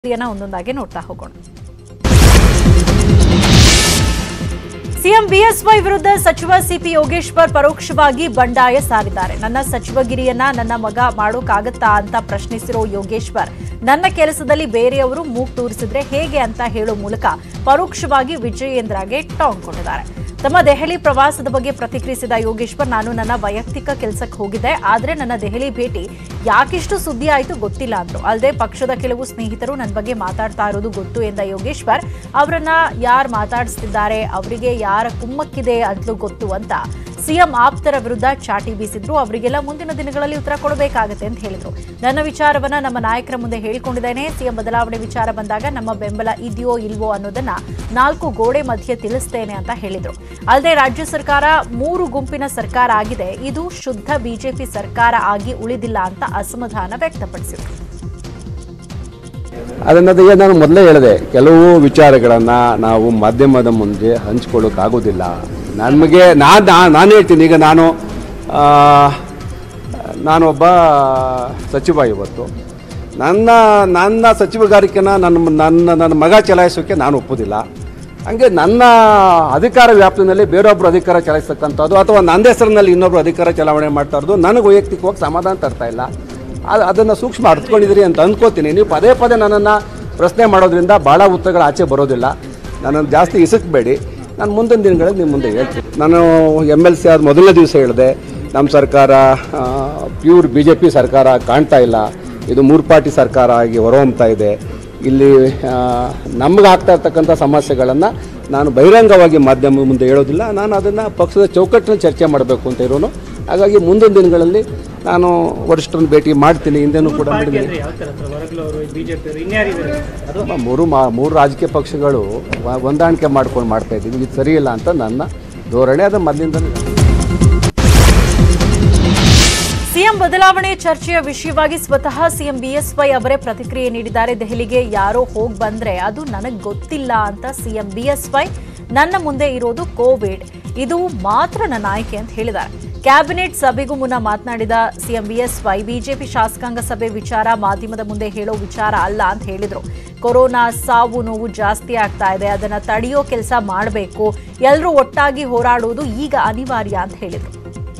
ಸುದ್ದಿಯನ್ನ ಒಂದೊಂದಾಗಿ ನೋಡ್ತಾ ಹೋಗೋಣ ಸಿಎಂ ಬಿಎಸ್ವೈ ವಿರುದ್ಧ ಸಚಿವ ಸಿಪಿ ಯೋಗೇಶ್ವರ್ ಪರೋಕ್ಷವಾಗಿ ಬಂಡಾಯ ಸಾರಿದ್ದಾರೆ ನನ್ನ ಸಚಿವಗಿರಿಯನ್ನ ನನ್ನ ಮಗ ಮಾಡೋಕ್ಕಾಗತ್ತಾ ಅಂತ ಪ್ರಶ್ನಿಸಿರೋ ಯೋಗೇಶ್ವರ್ ನನ್ನ ಕೆಲಸದಲ್ಲಿ ಬೇರೆಯವರು ಮೂಗ್ ತೂರಿಸಿದ್ರೆ ಹೇಗೆ ಅಂತ ಹೇಳೋ ಮೂಲಕ ಪರೋಕ್ಷವಾಗಿ ವಿಜಯೇಂದ್ರಗೆ ಟಾಂಗ್ ಕೊಟ್ಟಿದ್ದಾರೆ ತಮ್ಮ ದೆಹಲಿ ಪ್ರವಾಸದ ಬಗ್ಗೆ ಪ್ರತಿಕ್ರಿಯಿಸಿದ ಯೋಗೇಶ್ವರ್ ನಾನು ನನ್ನ ವೈಯಕ್ತಿಕ ಕೆಲಸಕ್ಕೆ ಹೋಗಿದ್ದೆ ಆದ್ರೆ ನನ್ನ ದೆಹಲಿ ಭೇಟಿ ಯಾಕಿಷ್ಟು ಸುದ್ದಿ ಆಯಿತು ಗೊತ್ತಿಲ್ಲ ಅಂದ್ರು ಅಲ್ಲದೆ ಪಕ್ಷದ ಕೆಲವು ಸ್ನೇಹಿತರು ನನ್ನ ಬಗ್ಗೆ ಮಾತಾಡ್ತಾ ಇರೋದು ಗೊತ್ತು ಎಂದ ಯೋಗೇಶ್ವರ್ ಅವರನ್ನ ಯಾರು ಮಾತಾಡಿಸ್ತಿದ್ದಾರೆ ಅವರಿಗೆ ಯಾರ ಕುಮ್ಮಕ್ಕಿದೆ ಅಂತಲೂ ಗೊತ್ತು ಅಂತ ಸಿಎಂ ಆಪ್ತರ ವಿರುದ್ಧ ಚಾಟಿ ಬೀಸಿದ್ರು ಅವರಿಗೆಲ್ಲ ಮುಂದಿನ ದಿನಗಳಲ್ಲಿ ಉತ್ತರ ಕೊಡಬೇಕಾಗತ್ತೆ ಅಂತ ಹೇಳಿದ್ರು ನನ್ನ ವಿಚಾರವನ್ನ ನಮ್ಮ ನಾಯಕರ ಮುಂದೆ ಹೇಳಿಕೊಂಡಿದ್ದೇನೆ ಸಿಎಂ ಬದಲಾವಣೆ ವಿಚಾರ ಬಂದಾಗ ನಮ್ಮ ಬೆಂಬಲ ಇದೆಯೋ ಇಲ್ವೋ ಅನ್ನೋದನ್ನ ನಾಲ್ಕು ಗೋಡೆ ಮಧ್ಯೆ ತಿಳಿಸ್ತೇನೆ ಅಂತ ಹೇಳಿದ್ರು ಅಲ್ಲದೆ ರಾಜ್ಯ ಸರ್ಕಾರ ಮೂರು ಗುಂಪಿನ ಸರ್ಕಾರ ಆಗಿದೆ ಇದು ಶುದ್ಧ ಬಿಜೆಪಿ ಸರ್ಕಾರ ಆಗಿ ಉಳಿದಿಲ್ಲ ಅಂತ ಅಸಮಾಧಾನ ವ್ಯಕ್ತಪಡಿಸಿದ್ರು ಅದನ್ನದೇ ನಾನು ಮೊದಲೇ ಹೇಳಿದೆ ಕೆಲವು ವಿಚಾರಗಳನ್ನು ನಾವು ಮಾಧ್ಯಮದ ಮುಂದೆ ಹಂಚ್ಕೊಳ್ಳೋಕ್ಕಾಗೋದಿಲ್ಲ ನಮಗೆ ನಾನು ನಾನು ಹೇಳ್ತೀನಿ ಈಗ ನಾನು ಆ, ನಾನೊಬ್ಬ ಸಚಿವ ಇವತ್ತು ನನ್ನ ನನ್ನ ಸಚಿವಗಾರಿಕೆನ ನನ್ನ ನನ್ನ ನನ್ನ ಮಗ ಚಲಾಯಿಸೋಕ್ಕೆ ನಾನು ಒಪ್ಪೋದಿಲ್ಲ ಹಂಗೆ ನನ್ನ ಅಧಿಕಾರ ವ್ಯಾಪ್ತಿನಲ್ಲಿ ಬೇರೊಬ್ಬರು ಅಧಿಕಾರ ಚಲಾಯಿಸ್ತಕ್ಕಂಥದ್ದು ಅಥವಾ ನನ್ನ ಹೆಸರಿನಲ್ಲಿ ಇನ್ನೊಬ್ರು ಅಧಿಕಾರ ಚಲಾವಣೆ ಮಾಡ್ತಾ ಇರೋದು ನನಗೆ ವೈಯಕ್ತಿಕವಾಗಿ ಸಮಾಧಾನ ತರ್ತಾ ಇಲ್ಲ ಅದು ಅದನ್ನು ಸೂಕ್ಷ್ಮ ಅರ್ಥಕೊಂಡಿದ್ದೀರಿ ಅಂತ ಅಂದ್ಕೋತೀನಿ ನೀವು ಪದೇ ಪದೇ ನನ್ನನ್ನು ಪ್ರಶ್ನೆ ಮಾಡೋದ್ರಿಂದ ಭಾಳ ಉತ್ತರಗಳು ಆಚೆ ಬರೋದಿಲ್ಲ ನನ್ನನ್ನು ಜಾಸ್ತಿ ಇಸಕ್ಬೇಡಿ ನಾನು ಮುಂದಿನ ದಿನಗಳಲ್ಲಿ ನಿಮ್ಮ ಮುಂದೆ ಹೇಳ್ತೀನಿ ನಾನು ಎಮ್ ಎಲ್ ಸಿ ಆದ ಮೊದಲನೇ ದಿವಸ ಹೇಳಿದೆ ನಮ್ಮ ಸರ್ಕಾರ ಪ್ಯೂರ್ ಬಿ ಜೆ ಪಿ ಸರ್ಕಾರ ಕಾಣ್ತಾ ಇಲ್ಲ ಇದು ಮೂರು ಪಾರ್ಟಿ ಸರ್ಕಾರ ಆಗಿ ಹೊರಹೊಮ್ತಾ ಇದೆ ಇಲ್ಲಿ ನಮ್ಗೆ ಆಗ್ತಾ ಇರ್ತಕ್ಕಂಥ ಸಮಸ್ಯೆಗಳನ್ನು ನಾನು ಬಹಿರಂಗವಾಗಿ ಮಾಧ್ಯಮ ಮುಂದೆ ಹೇಳೋದಿಲ್ಲ ನಾನು ಅದನ್ನು ಪಕ್ಷದ ಚೌಕಟ್ಟಿನಲ್ಲಿ ಚರ್ಚೆ ಮಾಡಬೇಕು ಅಂತ ಇರೋನು ಹಾಗಾಗಿ ಮುಂದಿನ ದಿನಗಳಲ್ಲಿ ನಾನು ವರಿಷ್ಠರನ್ನು ಭೇಟಿ ಮಾಡ್ತೀನಿ ಹಿಂದೆನೂ ಕೂಡ ಮಾಡಿದ್ದೀನಿ ಯಾವ ತರ ಹತ್ರ ಹೊರಗಲು ಅವರು ಬಿಜೆಪಿ ಅವರು ಇನ್ಯಾರಿದ್ದಾರೆ ಅದು ನಮ್ಮ ಮೂರು ಮಾ ಮೂರು ರಾಜಕೀಯ ಪಕ್ಷಗಳು ವ- ಹೊಂದಾಣಿಕೆ ಮಾಡ್ಕೊಂಡು ಮಾಡ್ತಾ ಇದ್ದೀವಿ ಇದು ಸರಿಯಿಲ್ಲ ಅಂತ ನನ್ನ ಧೋರಣೆ ಅದು ಮೊದಲಿಂದ ಸಿಎಂ ಬದಲಾವಣೆ ಚರ್ಚೆಯ ವಿಷಯವಾಗಿ ಸ್ವತಃ ಸಿಎಂ ಬಿಎಸ್ವೈ ಅವರೇ ಪ್ರತಿಕ್ರಿಯೆ ನೀಡಿದ್ದಾರೆ ದೆಹಲಿಗೆ ಯಾರೋ ಹೋಗ್ ಬಂದ್ರೆ ಅದು ನನಗ್ ಗೊತ್ತಿಲ್ಲ ಅಂತ ಸಿಎಂ ಬಿಎಸ್ವೈ ನನ್ನ ಮುಂದೆ ಇರೋದು ಕೋವಿಡ್ ಇದು ಮಾತ್ರ ನನ್ನ ಆಯ್ಕೆ ಅಂತ ಹೇಳಿದ್ದಾರೆ ಕ್ಯಾಬಿನೆಟ್ ಸಭೆಗೂ ಮುನ್ನ ಮಾತನಾಡಿದ ಸಿಎಂ ಬಿಎಸ್ವೈ ಬಿಜೆಪಿ ಶಾಸಕಾಂಗ ಸಭೆ ವಿಚಾರ ಮಾಧ್ಯಮದ ಮುಂದೆ ಹೇಳೋ ವಿಚಾರ ಅಲ್ಲ ಅಂತ ಹೇಳಿದ್ರು ಕೊರೋನಾ ಸಾವು ನೋವು ಜಾಸ್ತಿ ಆಗ್ತಾ ಇದೆ ಅದನ್ನ ತಡೆಯೋ ಕೆಲಸ ಮಾಡಬೇಕು ಎಲ್ಲರೂ ಒಟ್ಟಾಗಿ ಹೋರಾಡುವುದು ಈಗ ಅನಿವಾರ್ಯ ಅಂತ ಹೇಳಿದ್ರು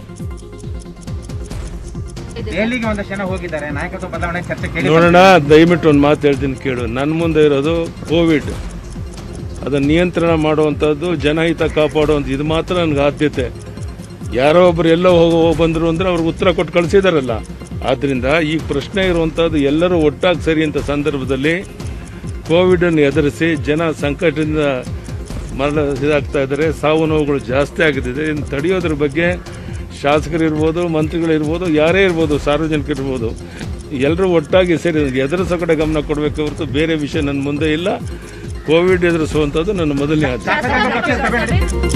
ದೆಹಲಿಗೆ ಒಂದಷ್ಟು ಜನ ಹೋಗಿದ್ದಾರೆ ನಾಯಕತ್ವ ಬದಲಾವಣೆ ಚರ್ಚೆ ಕೇಳಿ ನೋಡೋಣ ದಯವಿಟ್ಟು ಒಂದು ಮಾತು ಹೇಳ್ತೀನಿ ಕೇಳು ನನ್ನ ಮುಂದೆ ಇರೋದು ಕೋವಿಡ್ ಅದನ್ನು ನಿಯಂತ್ರಣ ಮಾಡುವಂಥದ್ದು ಜನಹಿತ ಕಾಪಾಡುವಂಥ ಇದು ಮಾತ್ರ ನನಗೆ ಆದ್ಯತೆ ಯಾರೋ ಒಬ್ರು ಎಲ್ಲೋ ಹೋಗೋ ಬಂದರು ಅಂದರೆ ಅವ್ರಿಗೆ ಉತ್ತರ ಕೊಟ್ಟು ಕಳಿಸಿದಾರಲ್ಲ ಆದ್ದರಿಂದ ಈ ಪ್ರಶ್ನೆ ಇರುವಂಥದ್ದು ಎಲ್ಲರೂ ಒಟ್ಟಾಗಿ ಸರಿ ಅಂತ ಸಂದರ್ಭದಲ್ಲಿ ಕೋವಿಡನ್ನು ಎದುರಿಸಿ ಜನ ಸಂಕಟದಿಂದ ಮರಣ ಇದಾಗ್ತಾ ಇದ್ದಾರೆ ಸಾವು ನೋವುಗಳು ಜಾಸ್ತಿ ಆಗುತ್ತಿದೆ ಇದನ್ನು ತಡೆಯೋದ್ರ ಬಗ್ಗೆ ಶಾಸಕರಿರ್ಬೋದು ಮಂತ್ರಿಗಳಿರ್ಬೋದು ಯಾರೇ ಇರ್ಬೋದು ಸಾರ್ವಜನಿಕರಿರ್ಬೋದು ಎಲ್ಲರೂ ಒಟ್ಟಾಗಿ ಸೇರಿ ಎದುರಿಸೋ ಕಡೆ ಗಮನ ಕೊಡಬೇಕು ಹೊರತು ಬೇರೆ ವಿಷಯ ನನ್ನ ಮುಂದೆ ಇಲ್ಲ ಕೋವಿಡ್ ಎದುರಿಸುವಂಥದ್ದು ನನ್ನ ಮೊದಲನೇ ಆದ್ಯತೆ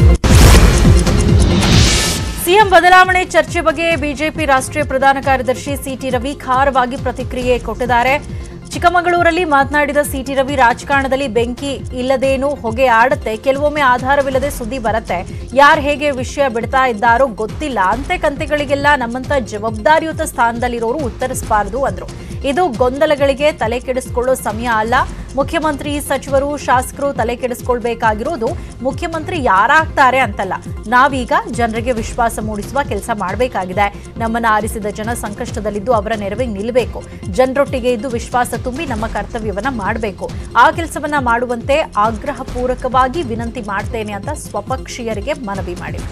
ಸಿಎಂ ಬದಲಾವಣೆ ಚರ್ಚೆ ಬಗ್ಗೆ ಬಿಜೆಪಿ ರಾಷ್ಟ್ರೀಯ ಪ್ರಧಾನ ಕಾರ್ಯದರ್ಶಿ ಸಿಟಿ ರವಿ ಖಾರವಾಗಿ ಪ್ರತಿಕ್ರಿಯೆ ಕೊಟ್ಟಿದ್ದಾರೆ ಚಿಕ್ಕಮಗಳೂರಲ್ಲಿ ಮಾತನಾಡಿದ ಸಿಟಿ ರವಿ ರಾಜಕಾರಣದಲ್ಲಿ ಬೆಂಕಿ ಇಲ್ಲದೇನೂ ಹೊಗೆ ಆಡುತ್ತೆ ಕೆಲವೊಮ್ಮೆ ಆಧಾರವಿಲ್ಲದೆ ಸುದ್ದಿ ಬರುತ್ತೆ ಯಾರು ಹೇಗೆ ವಿಷಯ ಬಿಡ್ತಾ ಇದ್ದಾರೋ ಗೊತ್ತಿಲ್ಲ ಅಂತೆ ಕಂತೆಗಳಿಗೆಲ್ಲ ನಮ್ಮಂತ ಜವಾಬ್ದಾರಿಯುತ ಸ್ಥಾನದಲ್ಲಿರೋರು ಉತ್ತರಿಸಬಾರದು ಅಂದ್ರು ಇದು ಗೊಂದಲಗಳಿಗೆ ತಲೆ ಕೆಡಿಸಿಕೊಳ್ಳೋ ಸಮಯ ಅಲ್ಲ ಮುಖ್ಯಮಂತ್ರಿ ಸಚಿವರು ಶಾಸಕರು ತಲೆ ಕೆಡಿಸ್ಕೊಳ್ಬೇಕಾಗಿರೋದು ಮುಖ್ಯಮಂತ್ರಿ ಯಾರಾಗ್ತಾರೆ ಅಂತಲ್ಲ ನಾವೀಗ ಜನರಿಗೆ ವಿಶ್ವಾಸ ಮೂಡಿಸುವ ಕೆಲಸ ಮಾಡಬೇಕಾಗಿದೆ ನಮ್ಮನ್ನ ಆರಿಸಿದ ಜನ ಸಂಕಷ್ಟದಲ್ಲಿದ್ದು ಅವರ ನೆರವಿಗೆ ನಿಲ್ಲಬೇಕು ಜನರೊಟ್ಟಿಗೆ ಇದ್ದು ವಿಶ್ವಾಸ ತುಂಬಿ ನಮ್ಮ ಕರ್ತವ್ಯವನ್ನ ಮಾಡಬೇಕು ಆ ಕೆಲಸವನ್ನ ಮಾಡುವಂತೆ ಆಗ್ರಹ ಪೂರಕವಾಗಿ ವಿನಂತಿ ಮಾಡ್ತೇನೆ ಅಂತ ಸ್ವಪಕ್ಷೀಯರಿಗೆ ಮನವಿ ಮಾಡಿದರು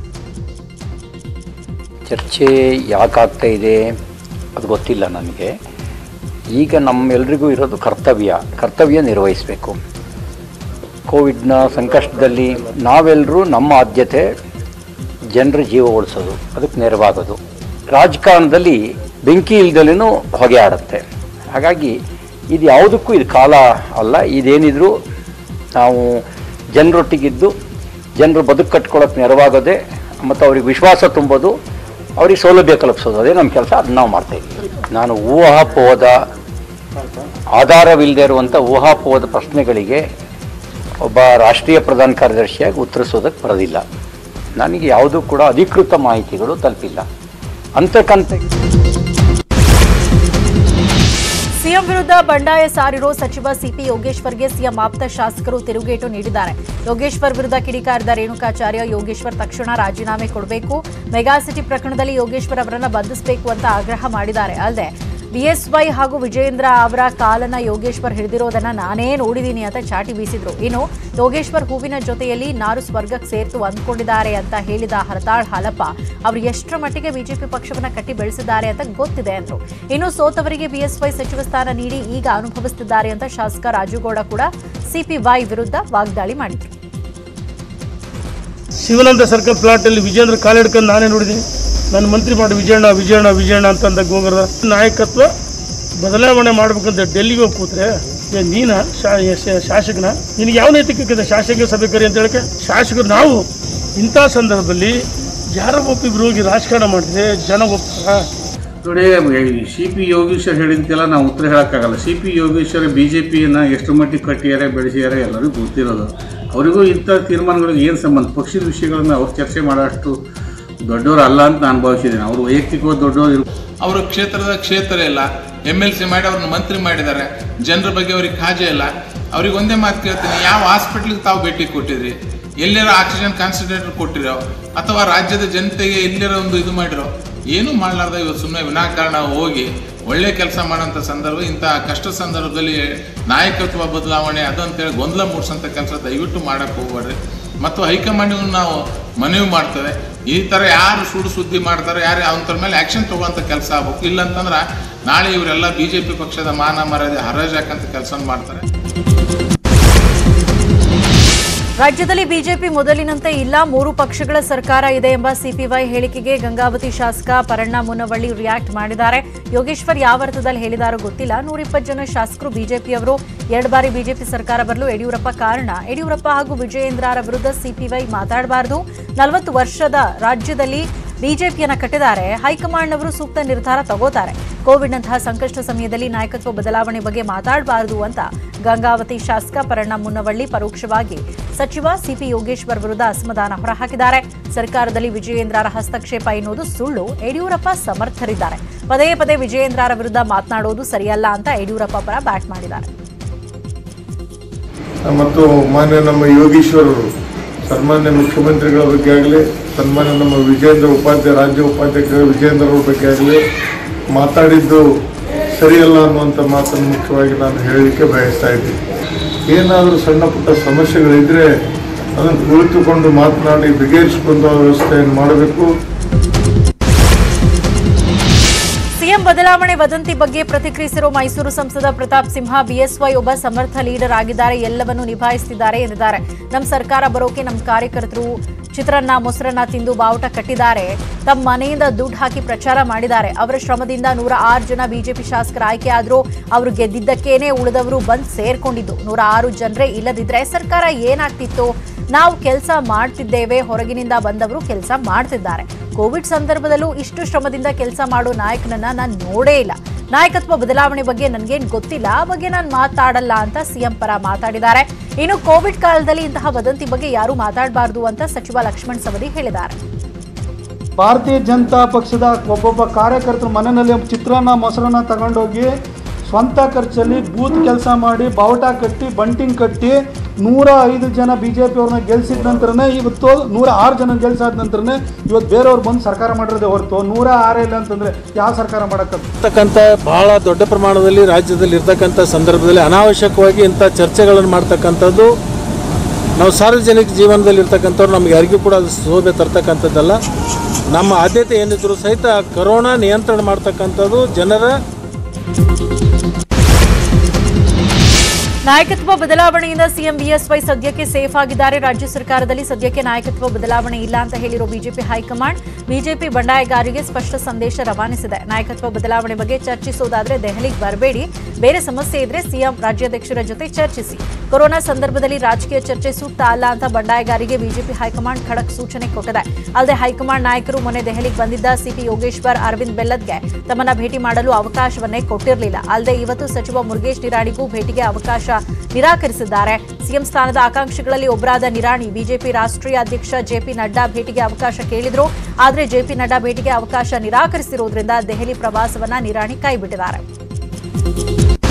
ಚರ್ಚೆ ಯಾಕಾಗ್ತಾ ಇದೆ ಅದು ಗೊತ್ತಿಲ್ಲ ನನಗೆ ಈಗ ನಮ್ಮೆಲ್ರಿಗೂ ಇರೋದು ಕರ್ತವ್ಯ ಕರ್ತವ್ಯ ನಿರ್ವಹಿಸಬೇಕು ಕೋವಿಡ್ನ ಸಂಕಷ್ಟದಲ್ಲಿ ನಾವೆಲ್ಲರೂ ನಮ್ಮ ಆದ್ಯತೆ ಜನರ ಜೀವ ಉಳಿಸೋದು ಅದಕ್ಕೆ ನೆರವಾಗೋದು ರಾಜಕಾರಣದಲ್ಲಿ ಬೆಂಕಿ ಇಲ್ದಲೇನೂ ಹೊಗೆ ಆಡುತ್ತೆ ಹಾಗಾಗಿ ಇದು ಯಾವುದಕ್ಕೂ ಇದು ಕಾಲ ಅಲ್ಲ ಇದೇನಿದ್ರು ನಾವು ಜನರೊಟ್ಟಿಗಿದ್ದು ಜನರು ಬದುಕು ಕಟ್ಕೊಳ್ಳೋಕೆ ನೆರವಾಗೋದೇ ಮತ್ತು ಅವ್ರಿಗೆ ವಿಶ್ವಾಸ ತುಂಬೋದು ಅವ್ರಿಗೆ ಸೌಲಭ್ಯ ಕಲ್ಪಿಸೋದು ಅದೇ ನಮ್ಮ ಕೆಲಸ ಅದನ್ನ ನಾವು ಮಾಡ್ತಾ ಇದ್ದೀವಿ ನಾನು ಊಹಾಪೋಹದ ಆಧಾರವಿಲ್ಲದೆ ಇರುವಂಥ ಊಹಾಪೋಹದ ಪ್ರಶ್ನೆಗಳಿಗೆ ಒಬ್ಬ ರಾಷ್ಟ್ರೀಯ ಪ್ರಧಾನ ಕಾರ್ಯದರ್ಶಿಯಾಗಿ ಉತ್ತರಿಸೋದಕ್ಕೆ ಬರೋದಿಲ್ಲ ನನಗೆ ಯಾವುದೂ ಕೂಡ ಅಧಿಕೃತ ಮಾಹಿತಿಗಳು ತಲುಪಿಲ್ಲ ಅಂತಕ್ಕಂಥ ಸಿಎಂ ವಿರುದ್ಧ ಬಂಡಾಯ ಸಾರಿರೋ ಸಚಿವ ಸಿಪಿ ಯೋಗೇಶ್ವರ್ಗೆ ಸಿಎಂ ಆಪ್ತ ಶಾಸಕರು ತಿರುಗೇಟು ನೀಡಿದ್ದಾರೆ ಯೋಗೇಶ್ವರ್ ವಿರುದ್ಧ ಕಿಡಿಕಾರಿದ ರೇಣುಕಾಚಾರ್ಯ ಯೋಗೇಶ್ವರ್ ತಕ್ಷಣ ರಾಜೀನಾಮೆ ಕೊಡಬೇಕು ಮೆಗಾಸಿಟಿ ಪ್ರಕರಣದಲ್ಲಿ ಯೋಗೇಶ್ವರ್ ಅವರನ್ನ ಬಂಧಿಸಬೇಕು ಅಂತ ಆಗ್ರಹ ಮಾಡಿದ್ದಾರೆ ಅಲ್ಲದೆ ಬಿಎಸ್ವೈ ಹಾಗೂ ವಿಜಯೇಂದ್ರ ಅವರ ಕಾಲನ್ನ ಯೋಗೇಶ್ವರ್ ಹಿಡಿದಿರೋದನ್ನ ನಾನೇ ನೋಡಿದೀನಿ ಅಂತ ಚಾಟಿ ಬೀಸಿದ್ರು ಇನ್ನು ಯೋಗೇಶ್ವರ್ ಹೂವಿನ ಜೊತೆಯಲ್ಲಿ ನಾರು ಸ್ವರ್ಗಕ್ಕೆ ಸೇರ್ತು ಅಂದ್ಕೊಂಡಿದ್ದಾರೆ ಅಂತ ಹೇಳಿದ ಹರತಾಳ್ ಹಾಲಪ್ಪ ಅವರು ಎಷ್ಟರ ಮಟ್ಟಿಗೆ ಬಿಜೆಪಿ ಪಕ್ಷವನ್ನ ಕಟ್ಟಿ ಬೆಳೆಸಿದ್ದಾರೆ ಅಂತ ಗೊತ್ತಿದೆ ಅಂದ್ರು ಇನ್ನು ಸೋತವರಿಗೆ ಬಿಎಸ್ವೈ ಸಚಿವ ಸ್ಥಾನ ನೀಡಿ ಈಗ ಅನುಭವಿಸುತ್ತಿದ್ದಾರೆ ಅಂತ ಶಾಸಕ ರಾಜುಗೌಡ ಕೂಡ ಸಿಪಿವೈ ವಿರುದ್ಧ ವಾಗ್ದಾಳಿ ಮಾಡಿದ್ರು ಶಿವನಂದ ಸರ್ಕಲ್ ಪ್ಲಾಟಲ್ಲಿ ವಿಜೇಂದ್ರ ಕಾಲಿಡ್ಕೊಂಡು ನಾನೇ ನೋಡಿದ್ದೀನಿ ನನ್ನ ಮಂತ್ರಿ ಮಾಡಿ ವಿಜಯಣ್ಣ ವಿಜಯಣ್ಣ ವಿಜಯಣ್ಣ ಅಂತಂದ ಗೋಗರದ ನಾಯಕತ್ವ ಬದಲಾವಣೆ ಮಾಡ್ಬೇಕಂತ ಡೆಲ್ಲಿಗೆ ಹೋಗಿ ಕೂತ್ರೆ ಏ ನೀನ ಶಾ- ಏ ಶಾ- ಶಾಸಕನ ನಿನಗೆ ಯಾವ ನೈತಿಕತೆ ಇದೆ ಶಾಸಕ ಸಭೆ ಕರಿ ಅಂತ ಹೇಳಕ್ಕೆ ಶಾಸಕರು ನಾವು ಇಂಥ ಸಂದರ್ಭದಲ್ಲಿ ಯಾರೋ ಒಬ್ಬಿಬ್ರು ಹೋಗಿ ರಾಜಕಾರಣ ಮಾಡಿದ್ರೆ ಜನ ಒಪ್ತಾರ ನೋಡಿ ಸಿ ಪಿ ಯೋಗೀಶ್ವರ್ ಹೇಳಿದ್ದೆಲ್ಲ ನಾವು ಉತ್ತರ ಹೇಳೋಕ್ಕಾಗಲ್ಲ C P Yogeshwar B J ಪಿಯನ್ನು ಎಷ್ಟು ಮಟ್ಟಿಗೆ ಕಟ್ಟಿದ್ದಾರೆ ಬೆಳೆಸಿದ್ದಾರೆ ಎಲ್ಲರಿಗೂ ಗೊತ್ತಿರೋದು ಅವರಿಗೂ ಇಂಥ ತೀರ್ಮಾನಗಳಿಗೆ ಏನು ಸಂಬಂಧ ಪಕ್ಷದ ವಿಷಯಗಳನ್ನ ಅವ್ರು ಚರ್ಚೆ ಮಾಡೋಷ್ಟು ದೊಡ್ಡವರು ಅಲ್ಲ ಅಂತ ನಾನು ಭಾವಿಸಿದ್ದೀನಿ ಅವರು ವೈಯಕ್ತಿಕವಾಗಿ ದೊಡ್ಡವರು ಇರ್- ಅವರು ಕ್ಷೇತ್ರದ ಕ್ಷೇತ್ರ ಇಲ್ಲ ಎಮ್ ಎಲ್ ಸಿ ಮಾಡಿ ಅವ್ರನ್ನ ಮಂತ್ರಿ ಮಾಡಿದ್ದಾರೆ ಜನರ ಬಗ್ಗೆ ಅವ್ರಿಗೆ ಕಾಜೆ ಇಲ್ಲ ಅವ್ರಿಗೆ ಒಂದೇ ಮಾತು ಕೇಳ್ತೀನಿ ಯಾವ ಹಾಸ್ಪಿಟ್ಲಿಗೆ ತಾವು ಭೇಟಿ ಕೊಟ್ಟಿದ್ರಿ ಎಲ್ಲರ ಆಕ್ಸಿಜನ್ ಕಾನ್ಸಂಟ್ರೇಟರ್ ಕೊಟ್ಟಿರೋ ಅಥವಾ ರಾಜ್ಯದ ಜನತೆಗೆ ಎಲ್ಲರ ಒಂದು ಇದು ಮಾಡಿರೋ ಏನೂ ಮಾಡಲಾರ್ದ ಇವತ್ತು ಸುಮ್ಮನೆ ವಿನಾಕಾರಣ ಹೋಗಿ ಒಳ್ಳೆ ಕೆಲಸ ಮಾಡೋಂಥ ಸಂದರ್ಭ ಇಂಥ ಕಷ್ಟ ಸಂದರ್ಭದಲ್ಲಿ ನಾಯಕತ್ವ ಬದಲಾವಣೆ ಅದು ಅಂತೇಳಿ ಗೊಂದಲ ಮೂಡಿಸೋಂಥ ಕೆಲಸ ದಯವಿಟ್ಟು ಮಾಡಕ್ಕೆ ಹೋಗ್ಬೇಡ್ರಿ ಮತ್ತು ಹೈಕಮಾಂಡಿಗೂ ನಾವು ಮನವಿ ಮಾಡ್ತೇವೆ ಈ ಥರ ಯಾರು ಸುಳ್ಳು ಸುದ್ದಿ ಮಾಡ್ತಾರೆ ಯಾರು ಅಂಥವ್ರ ಮೇಲೆ ಆ್ಯಕ್ಷನ್ ತಗೋಂಥ ಕೆಲಸ ಆಗ್ಬೇಕು ಇಲ್ಲಂತಂದ್ರೆ ನಾಳೆ ಇವರೆಲ್ಲ ಬಿ ಜೆ ಪಿ ಪಕ್ಷದ ಮಾನ ಮರ್ಯಾದೆ ಹರಾಜಾಕಂತ ಕೆಲಸ ಮಾಡ್ತಾರೆ ರಾಜ್ಯದಲ್ಲಿ ಬಿಜೆಪಿ ಮೊದಲಿನಂತೆ ಇಲ್ಲ ಮೂರು ಪಕ್ಷಗಳ ಸರ್ಕಾರ ಇದೆ ಎಂಬ ಸಿಪಿವೈ ಹೇಳಿಕೆಗೆ ಗಂಗಾವತಿ ಶಾಸಕ ಪರಣ್ಣ ಮುನವಳ್ಳಿ ರಿಯಾಕ್ಟ್ ಮಾಡಿದ್ದಾರೆ ಯೋಗೇಶ್ವರ್ ಯಾವ ಅರ್ಥದಲ್ಲಿ ಹೇಳಿದಾರೋ ಗೊತ್ತಿಲ್ಲ ನೂರಿಪ್ಪತ್ತು ಜನ ಶಾಸಕರು ಬಿಜೆಪಿಯವರು ಎರಡು ಬಾರಿ ಬಿಜೆಪಿ ಸರ್ಕಾರ ಬರಲು ಯಡಿಯೂರಪ್ಪ ಕಾರಣ ಯಡಿಯೂರಪ್ಪ ಹಾಗೂ ವಿಜಯೇಂದ್ರರ ವಿರುದ್ಧ ಸಿಪಿವೈ ಮಾತಾಡಬಾರದು ನಲವತ್ತು ವರ್ಷದ ರಾಜ್ಯದಲ್ಲಿ ಬಿಜೆಪಿಯನ್ನ ಕಟ್ಟಿದ್ದಾರೆ ಹೈಕಮಾಂಡ್ನವರು ಸೂಕ್ತ ನಿರ್ಧಾರ ತಗೋತಾರೆ ಕೋವಿಡ್ನಂತಹ ಸಂಕಷ್ಟ ಸಮಯದಲ್ಲಿ ನಾಯಕತ್ವ ಬದಲಾವಣೆ ಬಗ್ಗೆ ಮಾತಾಡಬಾರದು ಅಂತ ಗಂಗಾವತಿ ಶಾಸಕ ಪರಣ್ಣ ಮುನ್ನವಳ್ಳಿ ಪರೋಕ್ಷವಾಗಿ ಸಚಿವ ಸಿಪಿ ಯೋಗೇಶ್ವರ್ ವಿರುದ್ಧ ಅಸಮಾಧಾನ ಹೊರಹಾಕಿದ್ದಾರೆ ಸರ್ಕಾರದಲ್ಲಿ ವಿಜಯೇಂದ್ರರ ಹಸ್ತಕ್ಷೇಪ ಎನ್ನುವುದು ಸುಳ್ಳು ಯಡಿಯೂರಪ್ಪ ಸಮರ್ಥರಿದ್ದಾರೆ ಪದೇ ಪದೇ ವಿಜಯೇಂದ್ರರ ವಿರುದ್ಧ ಮಾತನಾಡುವುದು ಸರಿಯಲ್ಲ ಅಂತ ಯಡಿಯೂರಪ್ಪ ಪರ ಬ್ಯಾಟ್ ಮಾಡಿದ್ದಾರೆ ಮತ್ತು ಮಾನ್ಯ ನಮ್ಮ ಯೋಗೀಶ್ವರರು ಸನ್ಮಾನ್ಯ ಮುಖ್ಯಮಂತ್ರಿಗಳ ಬಗ್ಗೆ ಆಗಲಿ ಸನ್ಮಾನ್ಯ ನಮ್ಮ ವಿಜೇಂದ್ರ ಉಪಾಧ್ಯಾಯ ರಾಜ್ಯ ಉಪಾಧ್ಯಕ್ಷ ವಿಜೇಂದ್ರ ಅವ್ರ ಬಗ್ಗೆ ಆಗಲಿ ಮಾತಾಡಿದ್ದು ಸರಿಯಲ್ಲ ಅನ್ನುವಂಥ ಮಾತನ್ನು ಮುಖ್ಯವಾಗಿ ನಾನು ಹೇಳಲಿಕ್ಕೆ ಬಯಸ್ತಾ ಇದ್ದೀನಿ ಏನಾದರೂ ಸಣ್ಣ ಪುಟ್ಟ ಸಮಸ್ಯೆಗಳಿದ್ದರೆ ಅದನ್ನು ಕುಳಿತುಕೊಂಡು ಮಾತನಾಡಿ ಬಗೆಹರಿಸಿಕೊಂಡು ವ್ಯವಸ್ಥೆಯನ್ನು ಮಾಡಬೇಕು ಸಿಎಂ ಬದಲಾವಣೆ ವದಂತಿ ಬಗ್ಗೆ ಪ್ರತಿಕ್ರಿಯಿಸಿರುವ ಮೈಸೂರು ಸಂಸದ ಪ್ರತಾಪ್ ಸಿಂಹ ಬಿಎಸ್ವೈ ಒಬ್ಬ ಸಮರ್ಥ ಲೀಡರ್ ಆಗಿದ್ದಾರೆ ಎಲ್ಲವನ್ನೂ ನಿಭಾಯಿಸುತ್ತಿದ್ದಾರೆ ಎಂದಿದ್ದಾರೆ ನಮ್ಮ ಸರ್ಕಾರ ಬರೋಕೆ ನಮ್ಮ ಕಾರ್ಯಕರ್ತರು ಚಿತ್ರಾನ್ನ ಮೊಸರನ್ನ ತಿಂದು ಬಾವುಟ ಕಟ್ಟಿದ್ದಾರೆ ತಮ್ಮ ಮನೆಯಿಂದ ದುಡ್ಡು ಹಾಕಿ ಪ್ರಚಾರ ಮಾಡಿದ್ದಾರೆ ಅವರ ಶ್ರಮದಿಂದ ನೂರ ಆರು ಜನ ಬಿಜೆಪಿ ಶಾಸಕರ ಆಯ್ಕೆ ಆದ್ರೂ ಅವರು ಗೆದ್ದಿದ್ದಕ್ಕೇನೆ ಉಳಿದವರು ಬಂದ್ ಸೇರ್ಕೊಂಡಿದ್ದು ನೂರ ಆರು ಜನರೇ ಇಲ್ಲದಿದ್ರೆ ಸರ್ಕಾರ ಏನಾಗ್ತಿತ್ತು ನಾವು ಕೆಲಸ ಮಾಡ್ತಿದ್ದೇವೆ ಹೊರಗಿನಿಂದ ಬಂದವರು ಕೆಲಸ ಮಾಡ್ತಿದ್ದಾರೆ ಕೋವಿಡ್ ಸಂದರ್ಭದಲ್ಲೂ ಇಷ್ಟು ಶ್ರಮದಿಂದ ಕೆಲಸ ಮಾಡೋ ನಾಯಕನನ್ನ ನಾನು ನೋಡೇ ಇಲ್ಲ ನಾಯಕತ್ವ ಬದಲಾವಣೆ ಬಗ್ಗೆ ನನ್ಗೇನ್ ಗೊತ್ತಿಲ್ಲ ಆ ಬಗ್ಗೆ ನಾನು ಮಾತಾಡಲ್ಲ ಅಂತ ಸಿಎಂ ಪರ ಮಾತಾಡಿದ್ದಾರೆ ಇನ್ನು ಕೋವಿಡ್ ಕಾಲದಲ್ಲಿ ಇಂತಹ ವದಂತಿ ಬಗ್ಗೆ ಯಾರು ಮಾತಾಡಬಾರದು ಅಂತ ಸಚಿವ ಲಕ್ಷ್ಮಣ್ ಸವದಿ ಹೇಳಿದ್ದಾರೆ ಭಾರತೀಯ ಜನತಾ ಪಕ್ಷದ ಒಬ್ಬೊಬ್ಬ ಕಾರ್ಯಕರ್ತರು ಮನೆಯಲ್ಲಿ ಚಿತ್ರಾನ್ನ ಮೊಸರನ್ನ ತಗೊಂಡೋಗಿ ಸ್ವಂತ ಖರ್ಚಲ್ಲಿ ಬೂತ್ ಕೆಲಸ ಮಾಡಿ ಬಾವುಟ ಕಟ್ಟಿ ಬಂಟಿಂಗ್ ಕಟ್ಟಿ ನೂರ ಐದು ಜನ ಬಿ ಜೆ ಪಿಯವ್ರನ್ನ ಗೆಲ್ಸಿದ ನಂತರನೇ ಇವತ್ತು ನೂರ ಆರು ಜನ ಗೆಲ್ಸಾದ ನಂತರನೇ ಇವತ್ತು ಬೇರೆಯವ್ರು ಬಂದು ಸರ್ಕಾರ ಮಾಡಿರೋದೇ ಹೊರತು ನೂರ ಆರೇ ಇಲ್ಲ ಅಂತಂದರೆ ಯಾವ ಸರ್ಕಾರ ಮಾಡೋಕ್ಕಲ್ಲ ಇರ್ತಕ್ಕಂಥ ಬಹಳ ದೊಡ್ಡ ಪ್ರಮಾಣದಲ್ಲಿ ರಾಜ್ಯದಲ್ಲಿ ಇರ್ತಕ್ಕಂಥ ಸಂದರ್ಭದಲ್ಲಿ ಅನಾವಶ್ಯಕವಾಗಿ ಇಂಥ ಚರ್ಚೆಗಳನ್ನು ಮಾಡ್ತಕ್ಕಂಥದ್ದು ನಾವು ಸಾರ್ವಜನಿಕ ಜೀವನದಲ್ಲಿ ಇರ್ತಕ್ಕಂಥವ್ರು ನಮಗೆ ಯಾರಿಗೂ ಕೂಡ ಅದು ಶೋಭೆ ತರ್ತಕ್ಕಂಥದ್ದಲ್ಲ ನಮ್ಮ ಆದ್ಯತೆ ಏನಿದ್ರು ಸಹಿತ ಕರೋನಾ ನಿಯಂತ್ರಣ ಮಾಡ್ತಕ್ಕಂಥದ್ದು ಜನರ ನಾಯಕತ್ವ ಬದಲಾವಣೆಯಿಂದ ಸಿಎಂ ಬಿಎಸ್ವೈ ಸದ್ಯಕ್ಕೆ ಸೇಫ್ ಆಗಿದ್ದಾರೆ ರಾಜ್ಯ ಸರ್ಕಾರದಲ್ಲಿ ಸದ್ಯಕ್ಕೆ ನಾಯಕತ್ವ ಬದಲಾವಣೆ ಇಲ್ಲ ಅಂತ ಹೇಳಿರೋ ಬಿಜೆಪಿ ಹೈಕಮಾಂಡ್ ಬಿಜೆಪಿ ಬಂಡಾಯಗಾರರಿಗೆ ಸ್ಪಷ್ಟ ಸಂದೇಶ ರವಾನಿಸಿದೆ ನಾಯಕತ್ವ ಬದಲಾವಣೆ ಬಗ್ಗೆ ಚರ್ಚಿಸೋದಾದ್ರೆ ದೆಹಲಿಗೆ ಬರಬೇಡಿ ಬೇರೆ ಸಮಸ್ಯೆ ಇದ್ರೆ ಸಿಎಂ ರಾಜ್ಯಾಧ್ಯಕ್ಷರ ಜೊತೆ ಚರ್ಚಿಸಿ ಕೊರೋನಾ ಸಂದರ್ಭದಲ್ಲಿ ರಾಜಕೀಯ ಚರ್ಚೆ ಸೂಕ್ತ ಅಲ್ಲ ಅಂತ ಬಂಡಾಯಗಾರಿಗೆ ಬಿಜೆಪಿ ಹೈಕಮಾಂಡ್ ಖಡಕ್ ಸೂಚನೆ ಕೊಟ್ಟಿದೆ ಅಲ್ಲದೆ ಹೈಕಮಾಂಡ್ ನಾಯಕರು ಮೊನ್ನೆ ದೆಹಲಿಗೆ ಬಂದಿದ್ದ ಸಿಪಿ ಯೋಗೇಶ್ವರ್ ಅರವಿಂದ್ ಬೆಲ್ಲದ್ಗೆ ತಮ್ಮನ್ನ ಭೇಟಿ ಮಾಡಲು ಅವಕಾಶವನ್ನೇ ಕೊಟ್ಟಿರಲಿಲ್ಲ ಅಲ್ಲದೆ ಇವತ್ತು ಸಚಿವ ಮುರುಗೇಶ್ ನಿರಾಣಿಗೂ ಭೇಟಿಗೆ ಅವಕಾಶ ನಿರಾಕರಿಸಿದ್ದಾರೆ ಸಿಎಂ ಸ್ಥಾನದ ಆಕಾಂಕ್ಷಿಗಳಲ್ಲಿ ಒಬ್ಬರಾದ ನಿರಾಣಿ ಬಿಜೆಪಿ ರಾಷ್ಟ್ರೀಯ ಅಧ್ಯಕ್ಷ ಜೆಪಿ ನಡ್ಡಾ ಭೇಟಿಗೆ ಅವಕಾಶ ಕೇಳಿದ್ರು ಆದರೆ ಜೆಪಿ ನಡ್ಡಾ ಭೇಟಿಗೆ ಅವಕಾಶ ನಿರಾಕರಿಸಿರುವುದರಿಂದ ದೆಹಲಿ ಪ್ರವಾಸವನ್ನ ನಿರಾಣಿ ಕೈಬಿಟ್ಟಿದ್ದಾರೆ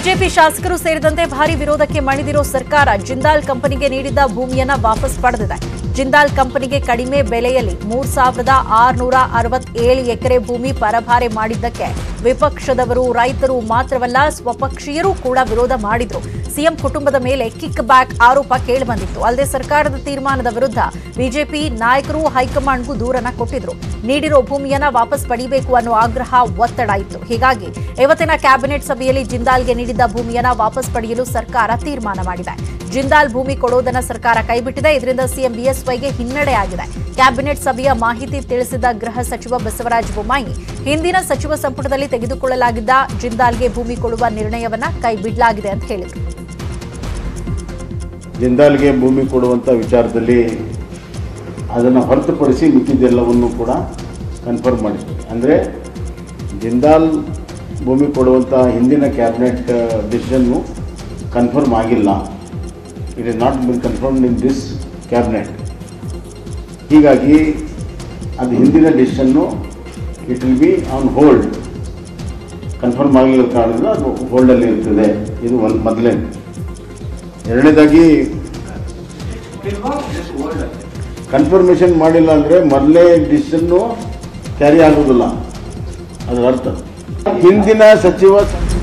ಬಿಜೆಪಿ ಶಾಸಕರು ಸೇರಿದಂತೆ ಭಾರಿ ವಿರೋಧಕ್ಕೆ ಮಣಿದಿರೋ ಸರ್ಕಾರ ಜಿಂದಾಲ್ ಕಂಪನಿಗೆ ನೀಡಿದ್ದ ಭೂಮಿಯನ್ನ ವಾಪಸ್ ಪಡೆದಿದೆ ಜಿಂದಾಲ್ ಕಂಪನಿಗೆ ಕಡಿಮೆ ಬೆಲೆಯಲ್ಲಿ ಮೂರ್ ಸಾವಿರದ ಆರುನೂರ ಅರವತ್ತೇಳು ಎಕರೆ ಭೂಮಿ ಪರಭಾರೆ ಮಾಡಿದ್ದಕ್ಕೆ ವಿಪಕ್ಷದವರು ರೈತರು ಮಾತ್ರವಲ್ಲ ಸ್ವಪಕ್ಷೀಯರು ಕೂಡ ವಿರೋಧ ಮಾಡಿದ್ರು ಸಿಎಂ ಕುಟುಂಬದ ಮೇಲೆ ಕಿಕ್ ಬ್ಯಾಕ್ ಆರೋಪ ಕೇಳಿಬಂದಿತ್ತು ಅಲ್ಲದೆ ಸರ್ಕಾರದ ತೀರ್ಮಾನದ ವಿರುದ್ಧ ಬಿಜೆಪಿ ನಾಯಕರು ಹೈಕಮಾಂಡ್ಗೂ ದೂರನ ಕೊಟ್ಟಿದ್ರು ನೀಡಿರೋ ಭೂಮಿಯನ್ನ ವಾಪಸ್ ಪಡಿಬೇಕು ಅನ್ನೋ ಆಗ್ರಹ ಒತ್ತಡ ಇತ್ತು ಹೀಗಾಗಿ ಇವತ್ತಿನ ಕ್ಯಾಬಿನೆಟ್ ಸಭೆಯಲ್ಲಿ ಜಿಂದಾಲ್ಗೆ ನೀಡಿದ್ದ ಭೂಮಿಯನ್ನ ವಾಪಸ್ ಪಡೆಯಲು ಸರ್ಕಾರ ತೀರ್ಮಾನ ಮಾಡಿದೆ ಜಿಂದಾಲ್ ಭೂಮಿ ಕೊಡೋದನ್ನ ಸರ್ಕಾರ ಕೈಬಿಟ್ಟಿದೆ ಇದರಿಂದ ಸಿಎಂ ಬಿಎಸ್ವೈಗೆ ಹಿನ್ನಡೆ ಆಗಿದೆ ಕ್ಯಾಬಿನೆಟ್ ಸಭೆಯ ಮಾಹಿತಿ ತಿಳಿಸಿದ ಗೃಹ ಸಚಿವ ಬಸವರಾಜ ಬೊಮ್ಮಾಯಿ ಹಿಂದಿನ ಸಚಿವ ಸಂಪುಟದಲ್ಲಿ ತೆಗೆದುಕೊಳ್ಳಲಾಗಿದ್ದ ಜಿಂದಾಲ್ಗೆ ಭೂಮಿ ಕೊಡುವ ನಿರ್ಣಯವನ್ನ ಕೈಬಿಡಲಾಗಿದೆ ಅಂತ ಹೇಳಿದರು ಜಿಂದಾಲ್ಗೆ ಭೂಮಿ ಕೊಡುವಂಥ ವಿಚಾರದಲ್ಲಿ ಅದನ್ನು ಹೊರತುಪಡಿಸಿ ಮಿಕ್ಕಿದ್ದೆಲ್ಲವನ್ನು ಕೂಡ ಕನ್ಫರ್ಮ್ ಮಾಡಿದ್ವಿ ಅಂದರೆ ಜಿಂದಾಲ್ ಭೂಮಿ ಕೊಡುವಂಥ ಹಿಂದಿನ ಕ್ಯಾಬಿನೆಟ್ ಡಿಸಿಷನ್ನು ಕನ್ಫರ್ಮ್ ಆಗಿಲ್ಲ it is not been confirmed in this cabinet ಹೀಗಾಗಿ ಅದು ಹಿಂದಿನ decision it will be on hold confirm ಆಗಿರೋ ಕಾರಣದಿಂದ ಅದು ಹೋಲ್ಡಲ್ಲಿ ಇರ್ತದೆ ಇದು ಒಂದು ಮೊದಲೇ ಎರಡನೇದಾಗಿ ಕನ್ಫರ್ಮೇಷನ್ ಮಾಡಿಲ್ಲ ಅಂದರೆ ಮೊದಲೇ ಡಿಸಿಷನ್ನು ಕ್ಯಾರಿ ಆಗೋದಿಲ್ಲ ಅದರ ಅರ್ಥ ಹಿಂದಿನ ಸಚಿವ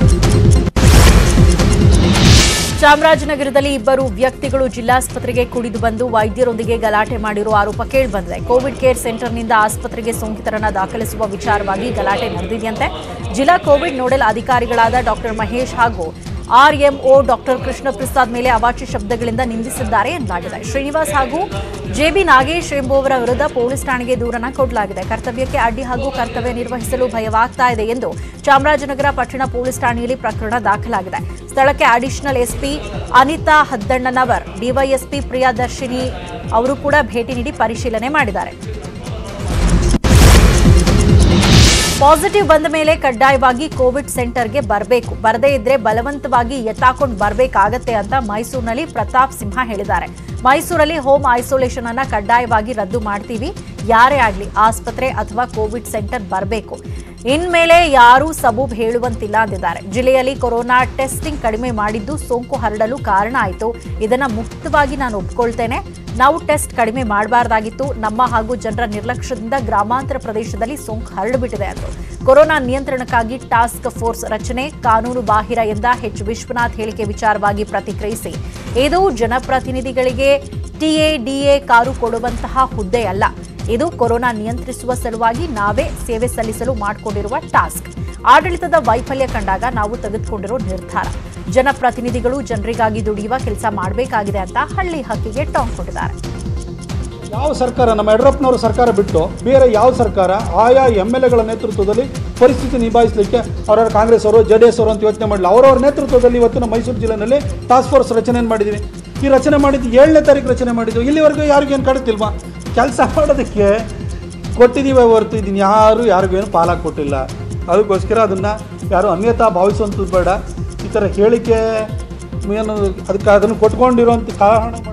ಚಾಮರಾಜನಗರದಲ್ಲಿ ಇಬ್ಬರು ವ್ಯಕ್ತಿಗಳು ಜಿಲ್ಲಾಸ್ಪತ್ರೆಗೆ ಕುಡಿದು ಬಂದು ವೈದ್ಯರೊಂದಿಗೆ ಗಲಾಟೆ ಮಾಡಿರುವ ಆರೋಪ ಕೇಳಿಬಂದಿದೆ ಕೋವಿಡ್ ಕೇರ್ ಸೆಂಟರ್ನಿಂದ ಆಸ್ಪತ್ರೆಗೆ ಸೋಂಕಿತರನ್ನ ದಾಖಲಿಸುವ ವಿಚಾರವಾಗಿ ಗಲಾಟೆ ನಡೆದಿದೆಯಂತೆ ಜಿಲ್ಲಾ ಕೋವಿಡ್ ನೋಡೆಲ್ ಅಧಿಕಾರಿಗಳಾದ ಡಾಕ್ಟರ್ ಮಹೇಶ್ ಹಾಗೂ ಆರ್ಎಂಒ ಡಾಕ್ಟರ್ ಕೃಷ್ಣ ಪ್ರಸಾದ್ ಮೇಲೆ ಅವಾಚ್ಯ ಶಬ್ದಗಳಿಂದ ನಿಂದಿಸಿದ್ದಾರೆ ಎನ್ನಲಾಗಿದೆ ಶ್ರೀನಿವಾಸ್ ಹಾಗೂ ಜೆಬಿ ನಾಗೇಶ್ ಎಂಬುವವರ ವಿರುದ್ಧ ಪೊಲೀಸ್ ಠಾಣೆಗೆ ದೂರನ ಕೊಡಲಾಗಿದೆ ಕರ್ತವ್ಯಕ್ಕೆ ಅಡ್ಡಿ ಹಾಗೂ ಕರ್ತವ್ಯ ನಿರ್ವಹಿಸಲು ಭಯವಾಗ್ತಾ ಇದೆ ಎಂದು ಚಾಮರಾಜನಗರ ಪಟ್ಟಣ ಪೊಲೀಸ್ ಠಾಣೆಯಲ್ಲಿ ಪ್ರಕರಣ ದಾಖಲಾಗಿದೆ ಸ್ಥಳಕ್ಕೆ additional SP Anitha Haddannavar DYSP Priyadarshini ಅವರು ಕೂಡ ಭೇಟಿ ನೀಡಿ ಪರಿಶೀಲನೆ ಮಾಡಿದ್ದಾರೆ ಪಾಸಿಟಿವ್ ಬಂದ ಮೇಲೆ ಕಡ್ಡಾಯವಾಗಿ ಕೋವಿಡ್ ಸೆಂಟರ್ಗೆ ಬರಬೇಕು ಬರದೇ ಇದ್ರೆ ಬಲವಂತವಾಗಿ ಎತ್ತಾಕೊಂಡು ಬರಬೇಕಾಗತ್ತೆ ಅಂತ ಮೈಸೂರಿನಲ್ಲಿ ಪ್ರತಾಪ್ ಸಿಂಹ ಹೇಳಿದ್ದಾರೆ ಮೈಸೂರಲ್ಲಿ ಹೋಮ್ ಐಸೋಲೇಷನ್ ಅನ್ನ ಕಡ್ಡಾಯವಾಗಿ ರದ್ದು ಮಾಡ್ತೀವಿ ಯಾರೇ ಆಗಲಿ ಆಸ್ಪತ್ರೆ ಅಥವಾ ಕೋವಿಡ್ ಸೆಂಟರ್ ಬರಬೇಕು ಇನ್ಮೇಲೆ ಯಾರೂ ಸಬೂಬ್ ಹೇಳುವಂತಿಲ್ಲ ಅಂದಿದ್ದಾರೆ ಜಿಲ್ಲೆಯಲ್ಲಿ ಕೊರೋನಾ ಟೆಸ್ಟಿಂಗ್ ಕಡಿಮೆ ಮಾಡಿದ್ದು ಸೋಂಕು ಹರಡಲು ಕಾರಣ ಆಯಿತು ಇದನ್ನ ಮುಕ್ತವಾಗಿ ನಾನು ಒಪ್ಕೊಳ್ತೇನೆ ನಾವು ಟೆಸ್ಟ್ ಕಡಿಮೆ ಮಾಡಬಾರ್ದಾಗಿತ್ತು ನಮ್ಮ ಹಾಗೂ ಜನರ ನಿರ್ಲಕ್ಷ್ಯದಿಂದ ಗ್ರಾಮಾಂತರ ಪ್ರದೇಶದಲ್ಲಿ ಸೋಂಕು ಹರಡಿಬಿಟ್ಟಿದೆ ಅಂದರು ಕೊರೋನಾ ನಿಯಂತ್ರಣಕ್ಕಾಗಿ ಟಾಸ್ಕ್ ಫೋರ್ಸ್ ರಚನೆ ಕಾನೂನು ಬಾಹಿರ ಎಂದ ಎಚ್ ವಿಶ್ವನಾಥ್ ಹೇಳಿಕೆ ವಿಚಾರವಾಗಿ ಪ್ರತಿಕ್ರಿಯಿಸಿ ಇದು ಜನಪ್ರತಿನಿಧಿಗಳಿಗೆ ಟಿಎಡಿಎ ಕಾರು ಕೊಡುವಂತಹ ಹುದ್ದೆ ಅಲ್ಲ ಇದು ಕೊರೋನಾ ನಿಯಂತ್ರಿಸುವ ಸಲುವಾಗಿ ನಾವೇ ಸೇವೆ ಸಲ್ಲಿಸಲು ಮಾಡಿಕೊಂಡಿರುವ ಟಾಸ್ಕ್ ಆಡಳಿತದ ವೈಫಲ್ಯ ಕಂಡಾಗ ನಾವು ತೆಗೆದುಕೊಂಡಿರೋ ನಿರ್ಧಾರ ಜನಪ್ರತಿನಿಧಿಗಳು ಜನರಿಗಾಗಿ ದುಡಿಯುವ ಕೆಲಸ ಮಾಡಬೇಕಾಗಿದೆ ಅಂತ ಹಳ್ಳಿ ಹಕ್ಕಿಗೆ ಟಾಂಗ್ ಕೊಟ್ಟಿದ್ದಾರೆ ಯಾವ ಸರ್ಕಾರ ನಮ್ಮ ಯಡಿಯೂರಪ್ಪನವರ ಸರ್ಕಾರ ಬಿಟ್ಟು ಬೇರೆ ಯಾವ ಸರ್ಕಾರ ಆಯಾ ಎಮ್ ಎಲ್ ಎಗಳ ನೇತೃತ್ವದಲ್ಲಿ ಪರಿಸ್ಥಿತಿ ನಿಭಾಯಿಸಲಿಕ್ಕೆ ಅವರವರ ಕಾಂಗ್ರೆಸ್ ಅವರು ಜೆ ಡಿ ಎಸ್ ಅವರು ಅಂತ ಯೋಚನೆ ಮಾಡಲಿಲ್ಲ ಅವರವರ ನೇತೃತ್ವದಲ್ಲಿ ಇವತ್ತು ನಮ್ಮ ಮೈಸೂರು ಜಿಲ್ಲೆಯಲ್ಲಿ ಟಾಸ್ಕ್ ಫೋರ್ಸ್ ರಚನೆಯನ್ನು ಮಾಡಿದ್ದೀವಿ ಈ ರಚನೆ ಮಾಡಿದ್ದು ಏಳನೇ ತಾರೀಕು ರಚನೆ ಮಾಡಿದ್ದು ಇಲ್ಲಿವರೆಗೂ ಯಾರಿಗೂ ಏನು ಕಾಡುತ್ತಿಲ್ವಾ ಕೆಲಸ ಮಾಡೋದಕ್ಕೆ ಕೊಟ್ಟಿದ್ದೀವಿ ಹೊರತು ಇದನ್ನು ಯಾರು ಯಾರಿಗೂ ಏನು ಪಾಲಾಗಿ ಕೊಟ್ಟಿಲ್ಲ ಅದಕ್ಕೋಸ್ಕರ ಅದನ್ನು ಯಾರು ಅನ್ಯತಾ ಭಾವಿಸುವಂಥದ್ದು ಬೇಡ ಈ ಥರ ಹೇಳಿಕೆ ಏನು ಅದಕ್ಕೆ ಅದನ್ನು ಕೊಟ್ಕೊಂಡಿರೋಂಥ ಕಾರಣ